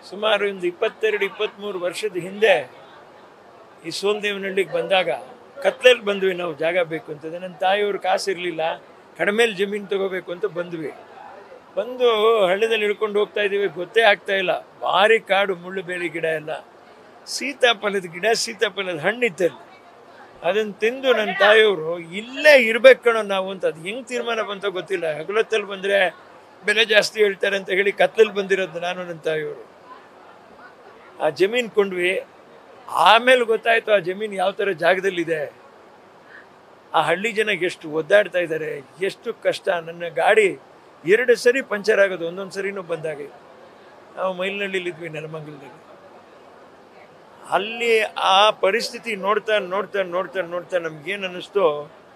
ಸುಮಾರು ಒಂದು ಇಪ್ಪತ್ತೆರಡು ಇಪ್ಪತ್ತ್ಮೂರು ವರ್ಷದ ಹಿಂದೆ ಈ ಸೋಲ್ದೇವನಹಳ್ಳಿಗೆ ಬಂದಾಗ ಕತ್ಲಲ್ಲಿ ಬಂದ್ವಿ ನಾವು ಜಾಗ ಬೇಕು ಅಂತಂದ್ರೆ ನನ್ನ ತಾಯಿಯವ್ರ ಕಾಸು ಇರಲಿಲ್ಲ ಕಡಿಮೆಲಿ ಜಮೀನು ತಗೋಬೇಕು ಅಂತ ಬಂದ್ವಿ ಬಂದು ಹಳ್ಳದಲ್ಲಿ ಹಿಡ್ಕೊಂಡು ಹೋಗ್ತಾ ಇದ್ದೀವಿ ಗೊತ್ತೇ ಆಗ್ತಾ ಇಲ್ಲ ಭಾರಿ ಕಾಡು ಮುಳ್ಳು ಬೇಲಿ ಗಿಡ ಎಲ್ಲ ಸೀತಾಫಲದ ಗಿಡ ಸೀತಾಫಲದ ಹಣ್ಣಿತ್ತಲ್ಲಿ ಅದನ್ನು ತಿಂದು ನನ್ನ ತಾಯಿಯವರು ಇಲ್ಲೇ ಇರ್ಬೇಕು ಕಣೋ ನಾವು ಅಂತ ಅದು ಹೆಂಗೆ ತೀರ್ಮಾನ ಬಂತ ಗೊತ್ತಿಲ್ಲ ಹಗಲೊತ್ತಲ್ಲಿ ಬಂದರೆ ಬೆಲೆ ಜಾಸ್ತಿ ಹೇಳ್ತಾರೆ ಅಂತ ಹೇಳಿ ಕತ್ತಲಲ್ಲಿ ಬಂದಿರೋದು ನಾನು ನನ್ನ ತಾಯಿಯವರು ಆ ಜಮೀನು ಕೊಂಡ್ವಿ ಆಮೇಲೆ ಗೊತ್ತಾಯ್ತು ಆ ಜಮೀನು ಯಾವ ಥರ ಜಾಗದಲ್ಲಿದೆ ಆ ಹಳ್ಳಿ ಜನಕ್ಕೆ ಎಷ್ಟು ಒದ್ದಾಡ್ತಾ ಇದ್ದಾರೆ ಎಷ್ಟು ಕಷ್ಟ ನನ್ನ ಗಾಡಿ ಎರಡು ಸರಿ ಪಂಚರ್ ಆಗೋದು ಒಂದೊಂದು ಸರಿನೂ ಬಂದಾಗ ನಾವು ಮೈಲಿನಳ್ಳಿಲಿದ್ವಿ ನೆಲಮಂಗಲದಲ್ಲಿ ಅಲ್ಲಿ ಆ ಪರಿಸ್ಥಿತಿ ನೋಡ್ತಾ ನೋಡ್ತಾ ನೋಡ್ತಾ ನೋಡ್ತಾ ನಮ್ಗೇನು ಅನ್ನಿಸ್ತೋ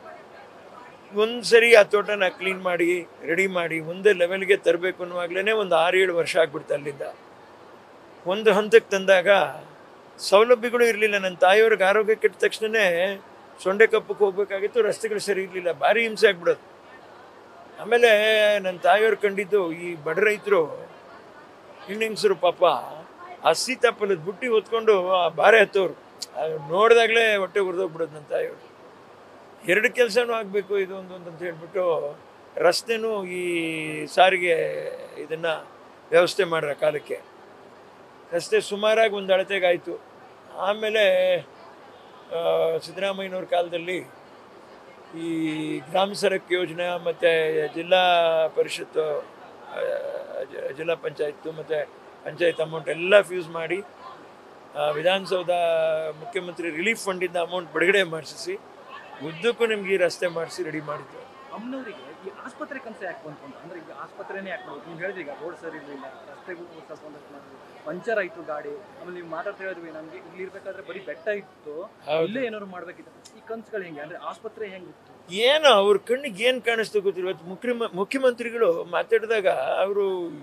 ಒಂದು ಸರಿ ಆ ತೋಟನ ಕ್ಲೀನ್ ಮಾಡಿ ರೆಡಿ ಮಾಡಿ ಒಂದೇ ಲೆವೆಲ್ಗೆ ತರಬೇಕು ಅನ್ನುವಾಗಲೇ ಒಂದು ಆರು ಏಳು ವರ್ಷ ಆಗ್ಬಿಡ್ತು ಅಲ್ಲಿಂದ ಒಂದು ಹಂತಕ್ಕೆ ತಂದಾಗ ಸೌಲಭ್ಯಗಳು ಇರಲಿಲ್ಲ ನನ್ನ ತಾಯಿಯವ್ರಿಗೆ ಆರೋಗ್ಯ ಕೆಟ್ಟ ತಕ್ಷಣವೇ ಸೊಂಡೆ ಕಪ್ಪಕ್ಕೆ ಹೋಗ್ಬೇಕಾಗಿತ್ತು ರಸ್ತೆಗಳು ಸರಿ ಇರಲಿಲ್ಲ ಭಾರಿ ಹಿಂಸೆ ಆಗ್ಬಿಡೋದು ಆಮೇಲೆ ನನ್ನ ತಾಯಿಯವ್ರು ಕಂಡಿದ್ದು ಈ ಬಡ ರೈತರು ಹೆಣ್ಣೆಂಗಸರು ಪಾಪ ಆ ಸೀತಾಫಲದ ಬುಟ್ಟಿ ಹೊತ್ಕೊಂಡು ಆ ಬಾರೆ ಹತ್ತೋರು ನೋಡಿದಾಗಲೇ ಹೊಟ್ಟೆ ಉರಿದೋಗ್ಬಿಡೋದು ನನ್ನ ತಾಯಿಯವರು ಎರಡು ಕೆಲಸನೂ ಆಗಬೇಕು ಇದು ಒಂದು ಒಂದು ಅಂತ ಹೇಳ್ಬಿಟ್ಟು ರಸ್ತೆನೂ ಈ ಸಾರಿಗೆ ಇದನ್ನು ವ್ಯವಸ್ಥೆ ಮಾಡ್ರ ಕಾಲಕ್ಕೆ ರಸ್ತೆ ಸುಮಾರಾಗಿ ಒಂದು ಅಳತೆಗಾಯಿತು ಆಮೇಲೆ ಆ, ಸಿದ್ದರಾಮಯ್ಯನವ್ರ ಕಾಲದಲ್ಲಿ ಈ ಗ್ರಾಮ ಸಡಕ್ ಯೋಜನೆ ಮತ್ತು ಜಿಲ್ಲಾ ಪರಿಷತ್ತು ಆ, ಜ- ಜಿಲ್ಲಾ ಪಂಚಾಯತ್ತು ಮತ್ತು ಪಂಚಾಯತ್ ಅಮೌಂಟ್ ಎಲ್ಲ ಫ್ಯೂಸ್ ಮಾಡಿ ಆ, ವಿಧಾನಸೌಧ ಮುಖ್ಯಮಂತ್ರಿ ರಿಲೀಫ್ ಫಂಡಿಂದ ಅಮೌಂಟ್ ಬಿಡುಗಡೆ ಮಾಡಿಸಿ ಉದ್ದಕ್ಕೂ ನಿಮ್ಗೆ ಈ ರಸ್ತೆ ಮಾಡಿಸಿ ರೆಡಿ ಮಾಡಿದ್ದು ಅಮ್ಮನವರಿಗೆ ಈ ಆಸ್ಪತ್ರೆ ಕನಸು ಯಾಕೆ ಬಂತು ಅಂತ ಅಂದ್ರೆ ಈಗ ಆಸ್ಪತ್ರೆನೇ ಯಾಕೆ ಮಾಡೋದು ನೀವು ಹೇಳಿದ್ರಿ ಈಗ ರೋಡ್ ಸರಿ ಇರಲಿಲ್ಲ ರಸ್ತೆಗೂ ಸ್ವಲ್ಪ ಒಂದಷ್ಟು ಮಾಡಿದ್ವಿ ಪಂಚರ್ ಆಯ್ತು ಗಾಡಿ ಆಮೇಲೆ ನೀವು ಮಾತಾಡ್ತಾ ಹೇಳಿದ್ವಿ ನಮ್ಗೆ ಇಲ್ಲಿ ಇರ್ಬೇಕಾದ್ರೆ ಬರೀ ಬೆಟ್ಟ ಇತ್ತು ಹೌದು. ಇಲ್ಲೇ ಏನಾದ್ರು ಮಾಡ್ಬೇಕಿತ್ತು ಈ ಕನ್ಸುಗಳು ಹೆಂಗೆ ಅಂದ್ರೆ ಆಸ್ಪತ್ರೆ ಹೆಂಗಿತ್ತು ಏನೋ ಅವ್ರ ಕಣ್ಣಿಗೆ ಏನು ಕಾಣಿಸ್ತು ಗೊತ್ತಿಲ್ಲ ಇವತ್ತು ಮುಖ್ಯಮ ಮುಖ್ಯಮಂತ್ರಿಗಳು ಮಾತಾಡಿದಾಗ ಅವರು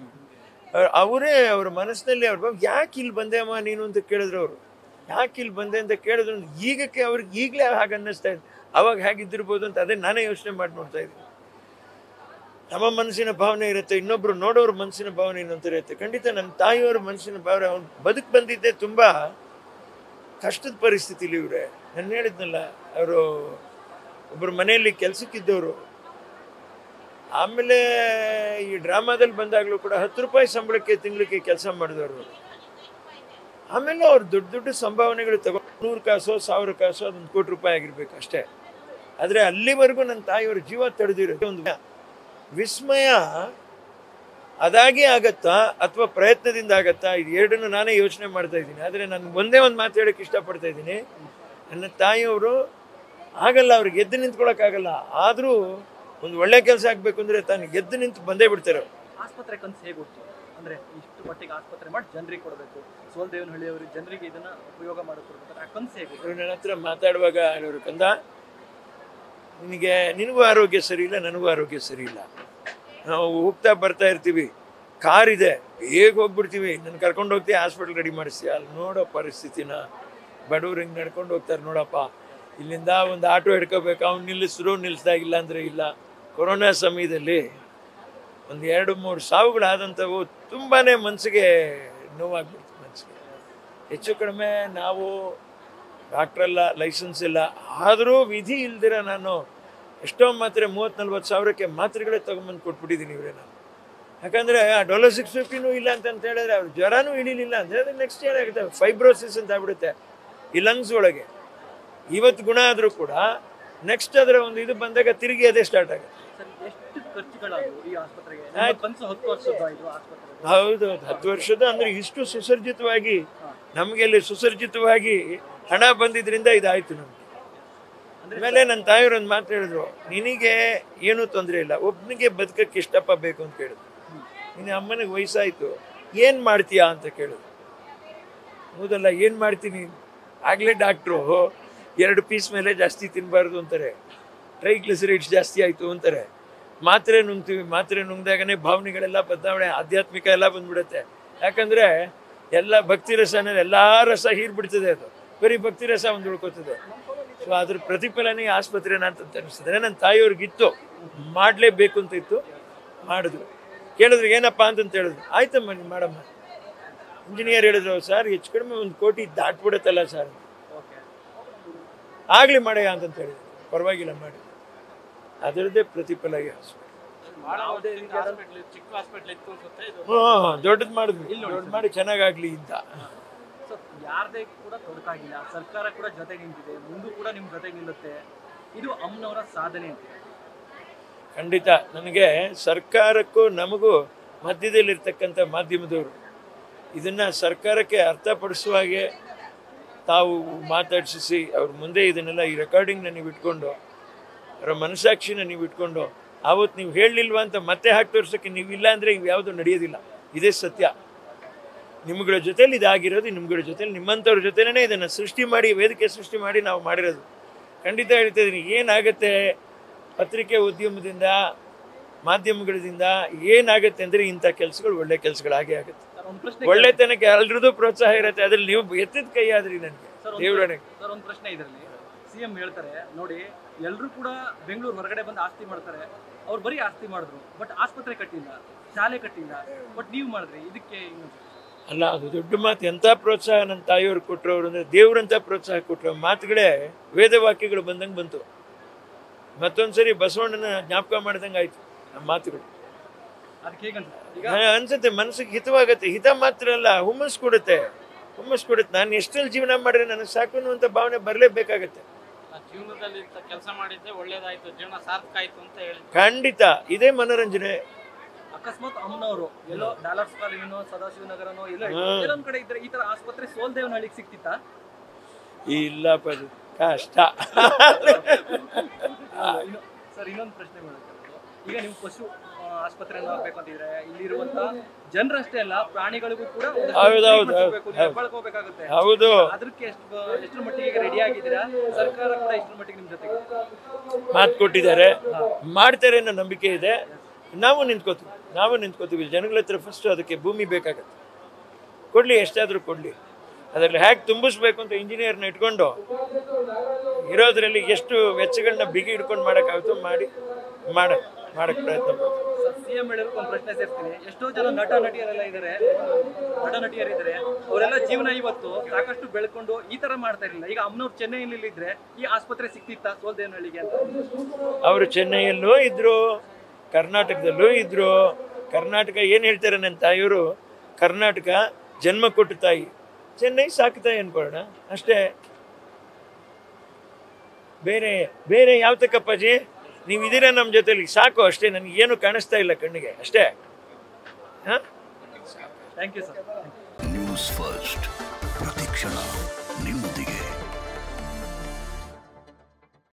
ಅವರೇ ಅವ್ರ ಮನಸ್ಸಿನಲ್ಲಿ ಅವ್ರ ಯಾಕೆ ಇಲ್ಲಿ ಬಂದೆ ಅಮ್ಮ ನೀನು ಅಂತ ಕೇಳಿದ್ರು ಅವರು ಯಾಕೆ ಇಲ್ಲಿ ಬಂದೆ ಅಂತ ಕೇಳಿದ್ರು ಈಗಕ್ಕೆ ಅವ್ರಿಗೆ ಈಗಲೇ ಹಾಗೆ ಅನ್ನಿಸ್ತಾ ಇದೆ ಅವಾಗ ಹೇಗಿದ್ದಿರ್ಬೋದು ಅಂತ ಅದೇ ನಾನೇ ಯೋಚನೆ ಮಾಡಿ ನೋಡ್ತಾ ಇದ್ದೀನಿ ನಮ್ಮ ಮನಸ್ಸಿನ ಭಾವನೆ ಇರುತ್ತೆ ಇನ್ನೊಬ್ರು ನೋಡೋರ ಮನಸ್ಸಿನ ಭಾವನೆ ಇನ್ನೊಂಥರ ಇರುತ್ತೆ ಖಂಡಿತ ನನ್ನ ತಾಯಿಯವ್ರ ಮನಸ್ಸಿನ ಭಾವನೆ ಅವ್ನು ಬದುಕು ಬಂದಿದ್ದೆ ತುಂಬ ಕಷ್ಟದ ಪರಿಸ್ಥಿತಿಲಿ ಇವ್ರೆ ನಾನು ಹೇಳಿದ್ನಲ್ಲ ಅವರು ಒಬ್ಬರು ಮನೆಯಲ್ಲಿ ಕೆಲಸಕ್ಕಿದ್ದವರು ಆಮೇಲೆ ಈ ಡ್ರಾಮಾದಲ್ಲಿ ಬಂದಾಗಲೂ ಕೂಡ ಹತ್ತು ರೂಪಾಯಿ ಸಂಬಳಕ್ಕೆ ತಿಂಗಳಿಗೆ ಕೆಲಸ ಮಾಡಿದವರು ಆಮೇಲೆ ಅವ್ರು ದೊಡ್ಡ ದೊಡ್ಡ ಸಂಭಾವನೆಗಳು ತಗೊಂಡು ನೂರು ಕಾಸು ಸಾವಿರ ಕಾಸು ಅದೊಂದು ಕೋಟಿ ರೂಪಾಯಿ ಆಗಿರ್ಬೇಕು ಅಷ್ಟೇ ಆದರೆ ಅಲ್ಲಿವರೆಗೂ ನನ್ನ ತಾಯಿಯವ್ರ ಜೀವ ತಡೆದಿರೋದು ಒಂದು ವಿಸ್ಮಯ ಅದಾಗಿ ಆಗತ್ತಾ ಅಥವಾ ಪ್ರಯತ್ನದಿಂದ ಆಗತ್ತಾ ಇದು ಎರಡನ್ನು ನಾನೇ ಯೋಚನೆ ಮಾಡ್ತಾ ಇದ್ದೀನಿ ಆದರೆ ನಾನು ಒಂದೇ ಒಂದು ಮಾತು ಹೇಳಕ್ಕೆ ಇಷ್ಟಪಡ್ತಾ ಇದ್ದೀನಿ ನನ್ನ ತಾಯಿಯವರು ಆಗಲ್ಲ ಅವ್ರಿಗೆ ಎದ್ದು ನಿಂತ್ಕೊಳಕ್ಕಾಗಲ್ಲ ಆದರೂ ಒಂದು ಒಳ್ಳೆ ಕೆಲಸ ಆಗಬೇಕು ಅಂದರೆ ತಾನು ಎದ್ದು ನಿಂತು ಬಂದೇ ಬಿಡ್ತಾರೆ ಅವ್ರು. ಆಸ್ಪತ್ರೆ ಕನಸು ಹೇಗೆ ಹುಟ್ಟು ಅಂದ್ರೆ ಇಷ್ಟು ಮಟ್ಟಿಗೆ ಆಸ್ಪತ್ರೆ ಮಾಡಿ ಜನರಿಗೆ ಕೊಡಬೇಕು ಸೋಲ್ದೇವನಹಳ್ಳಿ ಅವರಿಗೆ ಜನರಿಗೆ ಇದನ್ನ ಉಪಯೋಗ ಮಾಡಿಕೊಡ್ಬೇಕು ಆ ಕನಸು ಹೇಗೆ ಹುಟ್ಟು? ಅವ್ರು ನನ್ನ ಹತ್ರ ಮಾತಾಡುವಾಗ ಹೇಳೋರು ಕಂದ ನಿನಗೆ ನಿನಗೂ ಆರೋಗ್ಯ ಸರಿ ಇಲ್ಲ ನನಗೂ ಆರೋಗ್ಯ ಸರಿ ಇಲ್ಲ ನಾವು ಹೋಗ್ತಾ ಬರ್ತಾ ಇರ್ತೀವಿ ಕಾರ್ ಇದೆ ಬೇಗ ಹೋಗ್ಬಿಡ್ತೀವಿ ನನ್ನ ಕರ್ಕೊಂಡು ಹೋಗ್ತೀವಿ ಹಾಸ್ಪಿಟ್ಲ್ ರೆಡಿ ಮಾಡಿಸ್ತೀವಿ ಅಲ್ಲಿ ನೋಡೋ ಪರಿಸ್ಥಿತಿನ ಬಡವ್ರು ಹಿಂಗೆ ನಡ್ಕೊಂಡು ಹೋಗ್ತಾರೆ ನೋಡಪ್ಪ ಇಲ್ಲಿಂದ ಒಂದು ಆಟೋ ಹಿಡ್ಕೋಬೇಕು ಅವ್ನು ನಿಲ್ಲಿಸಿದ್ರು ನಿಲ್ಲಿಸ್ದಾಗಿಲ್ಲ ಅಂದರೆ ಇಲ್ಲ ಕೊರೋನಾ ಸಮಯದಲ್ಲಿ ಒಂದು ಎರಡು ಮೂರು ಸಾವುಗಳಾದಂಥವು ತುಂಬಾ ಮನಸ್ಸಿಗೆ ನೋವಾಗ್ಬಿಡ್ತು ಮನಸ್ಸಿಗೆ ಹೆಚ್ಚು ಕಡಿಮೆ ನಾವು ಡಾಕ್ಟ್ರಲ್ಲ ಲೈಸೆನ್ಸ್ ಇಲ್ಲ ಆದರೂ ವಿಧಿ ಇಲ್ದಿರ ನಾನು ಎಷ್ಟೋ ಮಾತ್ರೆ ಮೂವತ್ತು ನಲ್ವತ್ತು ಸಾವಿರಕ್ಕೆ ಮಾತ್ರೆಗಳೇ ತೊಗೊಂಬಂದು ಕೊಟ್ಬಿಟ್ಟಿದ್ದೀನಿ ಇವರೇ ನಾನು ಯಾಕಂದರೆ ಆ ಡೊಲೋ ಸಿಕ್ಸ್ ಫಿಫ್ಟಿನೂ ಇಲ್ಲ ಅಂತ ಅಂತ ಹೇಳಿದ್ರೆ ಅವ್ರು ಜ್ವರನೂ ಇಳಿಲಿಲ್ಲ ಅಂದರೆ ಅದು ನೆಕ್ಸ್ಟ್ ಏನಾಗುತ್ತೆ ಫೈಬ್ರೋಸಿಸ್ ಅಂತ ಆಗ್ಬಿಡುತ್ತೆ ಈ ಲಂಗ್ಸ್ ಒಳಗೆ ಇವತ್ತು ಗುಣ ಆದರೂ ಕೂಡ ನೆಕ್ಸ್ಟ್ ಅದರ ಒಂದು ಇದು ಬಂದಾಗ ತಿರುಗಿ ಅದೇ ಸ್ಟಾರ್ಟ್ ಆಗುತ್ತೆ ಸರ್ ಎಷ್ಟು ಖರ್ಚುಗಳಾದವು ಈ ಆಸ್ಪತ್ರೆಗೆ ನಿಮ್ಮ ಕನಸು ಹತ್ತು ವರ್ಷದ ಇದು ಆಸ್ಪತ್ರೆ ಹೌದು ಹೌದು. ಹತ್ತು ವರ್ಷದ ಅಂದ್ರೆ ಇಷ್ಟು ಸುಸರ್ಜಿತವಾಗಿ ನಮಗೆ ಅಲ್ಲಿ ಸುಸರ್ಜಿತವಾಗಿ ಹಣ ಬಂದಿದ್ರಿಂದ ಇದಾಯ್ತು ನಮ್ಗೆ ಆಮೇಲೆ ನನ್ನ ತಾಯಿಯವ್ರು ಒಂದು ಮಾತು ಹೇಳಿದ್ರು ನಿನಗೆ ಏನೂ ತೊಂದರೆ ಇಲ್ಲ ಒಬ್ಬನಿಗೆ ಬದುಕಕ್ಕೆ ಇಷ್ಟಪ್ಪ ಬೇಕು ಅಂತ ಕೇಳಿದ್ರು ನಿನ್ನ ಅಮ್ಮನಿಗೆ ವಯಸ್ಸಾಯ್ತು ಏನು ಮಾಡ್ತೀಯಾ ಅಂತ ಕೇಳಿದ್ರು ಹೌದಲ್ಲ ಏನು ಮಾಡ್ತೀನಿ ಆಗಲೇ ಡಾಕ್ಟ್ರು ಎರಡು ಪೀಸ್ ಮೇಲೆ ಜಾಸ್ತಿ ತಿನ್ನಬಾರ್ದು ಅಂತಾರೆ ಟ್ರೈಗ್ಲಿಸರೈಡ್ಸ್ ಜಾಸ್ತಿ ಆಯಿತು ಅಂತಾರೆ ಮಾತ್ರೆ ನುಂಗ್ತೀವಿ ಮಾತ್ರೆ ನುಂಗ್ದಾಗನೇ ಭಾವನೆಗಳೆಲ್ಲ ಬದಲಾವಣೆ ಆಧ್ಯಾತ್ಮಿಕ ಎಲ್ಲ ಬಂದ್ಬಿಡುತ್ತೆ ಯಾಕಂದರೆ ಎಲ್ಲ ಭಕ್ತಿ ರಸ ಅನ್ನೋದು ಎಲ್ಲ ರಸ ಹೀರ್ಬಿಡ್ತದೆ ಅದು ಬರೀ ಭಕ್ತಿ ರಸ ಒಂದು ಉಳ್ಕೋತದೆ ಸೊ ಅದ್ರ ಪ್ರತಿಫಲನೇ ಈ ಆಸ್ಪತ್ರೆನ ಅಂತ ಅನಿಸ್ತದೆ ನನ್ನ ತಾಯಿಯವ್ರಿಗಿತ್ತು ಮಾಡಲೇಬೇಕು ಅಂತ ಇತ್ತು ಮಾಡಿದ್ರು ಕೇಳಿದ್ರು ಏನಪ್ಪ ಅಂತಂತ ಹೇಳಿದ್ರು ಆಯ್ತಮ್ಮ ನೀವು ಮಾಡಮ್ಮ ಇಂಜಿನಿಯರ್ ಹೇಳಿದ್ರು ಸರ್ ಹೆಚ್ಚು ಕಡಿಮೆ ಒಂದು ಕೋಟಿ ದಾಟ್ಬಿಡುತ್ತಲ್ಲ ಸರ್ ಓಕೆ ಆಗಲಿ ಮಾಡಯ್ಯ ಅಂತಂತ ಹೇಳಿದ್ರು ಪರವಾಗಿಲ್ಲ ಮಾಡಿ ಅದರದ್ದೇ ಪ್ರತಿಫಲ ಈ ಹಾಸ್ಪಿಟಲ್ ಯಾವುದೇ ರೀತಿಯಾದ ಚಿಕ್ಕ ಹಾಸ್ಪಿಟ್ಲ್ ಇತ್ತು ಅನ್ಸುತ್ತೆ ಇದು ಹ್ಞೂ ದೊಡ್ಡದು ಮಾಡಿದ್ವಿ ದೊಡ್ಡ ಮಾಡಿ ಚೆನ್ನಾಗಾಗ್ಲಿ ಅಂತ ಸೊ ಯಾರದೇ ಕೂಡ ತೊಡಕಾಗಿಲ್ಲ ಸರ್ಕಾರ ಕೂಡ ಜೊತೆ ನಿಂತಿದೆ ಮುಂದೂ ಕೂಡ ನಿಮ್ಮ ಜೊತೆ ನಿಲ್ಲುತ್ತೆ ಇದು ಅಮ್ಮನವರ ಸಾಧನೆ ಅಂತ ಖಂಡಿತ ನನಗೆ ಸರ್ಕಾರಕ್ಕೂ ನಮಗೂ ಮಧ್ಯದಲ್ಲಿರ್ತಕ್ಕಂಥ ಮಾಧ್ಯಮದವರು ಇದನ್ನ ಸರ್ಕಾರಕ್ಕೆ ಅರ್ಥಪಡಿಸುವ ಹಾಗೆ ತಾವು ಮಾತಾಡಿಸಿ ಅವ್ರ ಮುಂದೆ ಇದನ್ನೆಲ್ಲ ಈ ರೆಕಾರ್ಡಿಂಗ್ನ ನೀವು ಇಟ್ಕೊಂಡು ಅವರ ಮನಸಾಕ್ಷಿನ ನೀವು ಇಟ್ಕೊಂಡು ಆವತ್ತು ನೀವು ಹೇಳಲಿಲ್ವಾ ಅಂತ ಮತ್ತೆ ಹಾಕಿ ತೋರ್ಸೋಕ್ಕೆ ನೀವು ಇಲ್ಲ ಅಂದರೆ ಇವು ಯಾವುದು ನಡೆಯೋದಿಲ್ಲ ಇದೇ ಸತ್ಯ ನಿಮ್ಗಳ ಜೊತೆಲಿ ಇದಾಗಿರೋದು ನಿಮ್ಗಳ ಜೊತೆಲಿ ನಿಮ್ಮಂಥವ್ರ ಜೊತೆಲೇ ಇದನ್ನು ಸೃಷ್ಟಿ ಮಾಡಿ ವೇದಿಕೆ ಸೃಷ್ಟಿ ಮಾಡಿ ನಾವು ಮಾಡಿರೋದು ಖಂಡಿತ ಹೇಳ್ತಾ ಇದ್ದೀನಿ ಏನಾಗುತ್ತೆ ಪತ್ರಿಕೆ ಉದ್ಯಮದಿಂದ ಮಾಧ್ಯಮಗಳಿಂದ ಏನಾಗುತ್ತೆ ಅಂದರೆ ಇಂಥ ಕೆಲಸಗಳು ಒಳ್ಳೆ ಕೆಲಸಗಳು ಹಾಗೆ ಆಗುತ್ತೆ ಸರ್ ಒಂದು ಪ್ರಶ್ನೆ ಒಳ್ಳೆತನಕ್ಕೆ ಎಲ್ರದ್ದು ಪ್ರೋತ್ಸಾಹ ಇರುತ್ತೆ ಅದ್ರಲ್ಲಿ ನೀವು ಎತ್ತಿದ ಕೈ ಆದ್ರಿ ನನಗೆ ಸರ್ ದೇವರಣೆ ಸರ್ ಒಂದು ಪ್ರಶ್ನೆ ಇದರಲ್ಲಿ ಸಿಎಂ ಹೇಳ್ತಾರೆ ನೋಡಿ ಎಲ್ಲರೂ ಕೂಡ ಬೆಂಗಳೂರು ಹೊರಗಡೆ ಬಂದು ಆಸ್ತಿ ಮಾಡ್ತಾರೆ ಅವ್ರು ಬರೀ ಆಸ್ತಿ ಮಾಡಿದ್ರು ಬಟ್ ಆಸ್ಪತ್ರೆ ಕಟ್ಟಿಲ್ಲ ಶಾಲೆ ಕಟ್ಟಿಲ್ಲ ಬಟ್ ನೀವು ಮಾಡಿದ್ರಿ ಇದಕ್ಕೆ ಏನು ಅಲ್ಲ ಅದು ದೊಡ್ಡ ಮಾತು ಎಂಥ ಪ್ರೋತ್ಸಾಹ ನನ್ನ ತಾಯಿಯವ್ರು ಕೊಟ್ಟರು ಅವರು ಅಂದರೆ ದೇವ್ರಂತ ಪ್ರೋತ್ಸಾಹ ಕೊಟ್ಟರು ಮಾತುಗಳೇ ವೇದವಾಕ್ಯಗಳು ಬಂದಂಗೆ ಬಂತು ಮತ್ತೊಂದ್ಸರಿ ಬಸವಣ್ಣನ ಜ್ಞಾಪಕ ಮಾಡ್ದಂಗೆ ಆಯ್ತು ನಮ್ಮ ಮಾತುಗಳು ಅದಕ್ಕೆ ಹೇಗೆ ಈಗ ಆ, ಅನ್ಸುತ್ತೆ ಮನಸ್ಸಿಗೆ ಹಿತವಾಗತ್ತೆ ಹಿತ ಮಾತ್ರ ಅಲ್ಲ ಹುಮ್ಮಸ್ ಕೊಡುತ್ತೆ ಹುಮ್ಮಸ್ ಕೊಡುತ್ತೆ ನಾನು ಎಷ್ಟೆಲ್ಲಿ ಜೀವನ ಮಾಡಿದ್ರೆ ನನಗೆ ಸಾಕು ಅನ್ನುವಂಥ ಭಾವನೆ ಬರಲೇಬೇಕಾಗತ್ತೆ ಆ ಜೀವನದಲ್ಲಿ ಕೆಲಸ ಮಾಡಿದ್ದೆ ಒಳ್ಳೇದಾಯ್ತು ಜೀವನ ಸಾರ್ಥಕ ಆಯ್ತು ಅಂತ ಹೇಳಿ ಖಂಡಿತ ಇದೇ ಮನೋರಂಜನೆ ಅಕಸ್ಮಾತ್ ಅಮ್ಮನವರು ಎಲ್ಲೋ ಡಾಲರ್ಸ್ ಕಾಲೇಜಿನೋ ಸದಾಶಿವನಗರನೋ ಎಲ್ಲೋ ಹಾ. ಎಲ್ಲೊಂದ್ ಕಡೆ ಇದ್ರೆ ಈ ತರ ಆಸ್ಪತ್ರೆ ಸೋಲ್ದೇವನಹಳ್ಳಿಗೆ ಸಿಕ್ತಿತ್ತಾ ಇಲ್ಲಪ್ಪ ಅದು ಕಷ್ಟ ಇನ್ನು- ಸರ್ ಇನ್ನೊಂದು ಪ್ರಶ್ನೆ ಮಾಡೋದು ಈಗ ನೀವು ಪಶು ಆ, ಆಸ್ಪತ್ರೆಯನ್ನು ಆಗ್ಬೇಕು ಅಂತಿದ್ರೆ ಇಲ್ಲಿರುವಂತ ಜನರಷ್ಟೇ ಅಲ್ಲ ಪ್ರಾಣಿಗಳಿಗೂ ಕೂಡ ಒಂದಷ್ಟು ಹೌದು, ಹೌದು, treatment ಹೌದು, ಸಿಗ್ಬೇಕು, ನೀವು ಹೌದು. ಕಳ್ಕೊಬೇಕಾಗುತ್ತೆ ಹೌದು ಅದಕ್ಕೆ ಎಷ್ಟು ಬ- ಎಷ್ಟರ ಮಟ್ಟಿಗೆ ರೆಡಿ ಆಗಿದ್ದೀರಾ ಸರ್ಕಾರ ಕೂಡ ಎಷ್ಟರ ಮಟ್ಟಿಗೆ ನಿಮ್ ಜೊತೆಗೆ ಮಾತು ಕೊಟ್ಟಿದ್ದಾರೆ ಮಾಡ್ತಾರೆ ಅನ್ನೋ ನಂಬಿಕೆ ಇದೆ ನಾವು ನಿಂತ್ಕೋತೀವಿ ನಾವು ನಿಂತ್ಕೋತೀವಿ ಜನಗಳ ಹತ್ರ ಫಸ್ಟ್ ಅದಕ್ಕೆ ಭೂಮಿ ಬೇಕಾಗತ್ತೆ ಕೊಡ್ಲಿ ಎಷ್ಟಾದರೂ ಕೊಡ್ಲಿ ಅದರಲ್ಲಿ ಹೇಗೆ ತುಂಬಿಸ್ಬೇಕು ಅಂತ ಇಂಜಿನಿಯರ್ನ ಇಟ್ಕೊಂಡು ಇರೋದ್ರಲ್ಲಿ ಎಷ್ಟು ವೆಚ್ಚಗಳನ್ನ ಬಿಗಿ ಇಟ್ಕೊಂಡು ಮಾಡೋಕ್ಕಾಗುತ್ತೋ ಮಾಡಿ ಮಾಡ ಮಾಡಕ್ಕೆ ಪ್ರಯತ್ನ ಪಡ್ತೀವಿ. ಸಿಎಂ ಹೇಳಿದ್ರು ಒಂದು ಪ್ರಶ್ನೆ ಸೇರ್ತೀನಿ ಎಷ್ಟೋ ಜನ ನಟ ನಟಿಯರೆಲ್ಲ ಇದ್ದಾರೆ ನಟ ನಟಿಯರಿದ್ದಾರೆ ಅವರೆಲ್ಲ ಜೀವನ ಇವತ್ತು ಸಾಕಷ್ಟು ಬೆಳ್ಕೊಂಡು ಈ ತರ ಮಾಡ್ತಾ ಇರಲಿಲ್ಲ ಈಗ ಅಮ್ಮನವ್ರು ಚೆನ್ನೈನಲ್ಲಿ ಇದ್ರೆ ಈ ಆಸ್ಪತ್ರೆ ಸಿಕ್ತಿತ್ತಾ ಸೋಲ್ದೇವನಹಳ್ಳಿಗೆ ಅಂತ ಅವರು ಚೆನ್ನೈಯಲ್ಲೂ ಇದ್ರು ಕರ್ನಾಟಕದಲ್ಲೂ ಇದ್ರು ಕರ್ನಾಟಕ ಏನು ಹೇಳ್ತಾರೆ ನನ್ನ ತಾಯಿಯವರು ಕರ್ನಾಟಕ ಜನ್ಮ ಕೊಟ್ಟು ತಾಯಿ ಚೆನ್ನೈ ಸಾಕು ತಾಯಿ ಅನ್ಕೊಳ್ಳೋಣ ಅಷ್ಟೇ ಬೇರೆ ಬೇರೆ ಯಾವ ತಕ್ಕಪ್ಪಾಜಿ ನೀವು ಇದೀರ ನಮ್ಮ ಜೊತೆಲಿ ಸಾಕು ಅಷ್ಟೇ ನನಗೆ ಏನು ಕಾಣಿಸ್ತಾ ಇಲ್ಲ ಕಣ್ಣಿಗೆ ಅಷ್ಟೇ ಹಾಂ thank you sir News First ಪ್ರತಿಕ್ಷಣ ನಿಮ್ಮೊಂದಿಗೆ